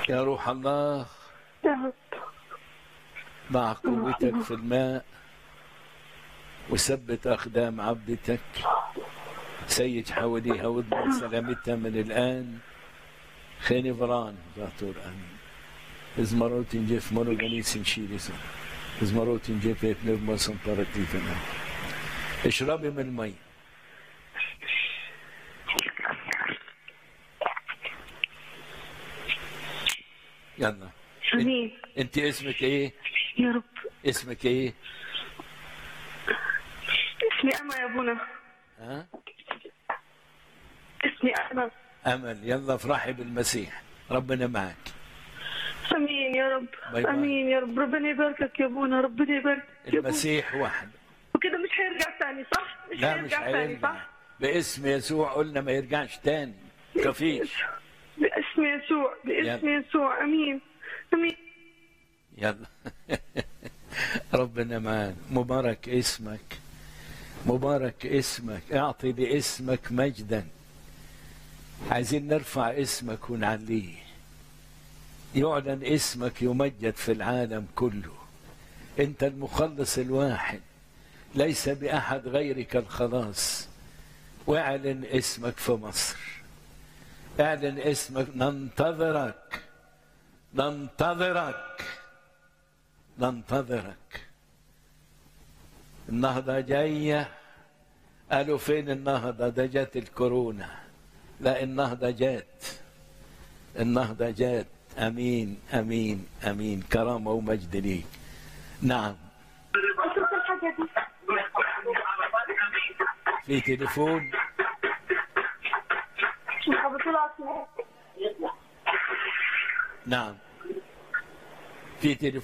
يا روح الله يا رب مع قوتك في الماء وثبت أقدام عبدتك سيج حواليها واضمن سلامتها من الآن خيني فران زاتور آمين إزمروت جيف مرو جنيس شيريسون إزمروت جيف يتنر موسم بارتيتنا اشربي من المي يلا امين انت اسمك ايه يا رب اسمك ايه اسمي أما يا ابونا ها اسمي أما امل يلا افرحي بالمسيح ربنا معك امين يا رب باي باي. امين يا رب ربنا يباركك يا ابونا ربنا يباركك يا ابونا المسيح وحده وكده مش هيرجع تاني صح؟ مش لا مش هيرجع تاني هيرجع صح؟ باسم يسوع قلنا ما يرجعش تاني كفيش باسم يسوع باسم يسوع امين امين يلا ربنا معانا مبارك اسمك مبارك اسمك اعطي لاسمك مجدا عايزين نرفع اسمك ونعليه يعلن اسمك يمجد في العالم كله انت المخلص الواحد ليس باحد غيرك الخلاص واعلن اسمك في مصر اعلن اسمك ننتظرك ننتظرك ننتظرك النهضة جاية قالوا فين النهضة ده جت الكورونا لا النهضة جات النهضة جات أمين أمين أمين كرامة ومجد ليك نعم في تليفون نعم في تليفون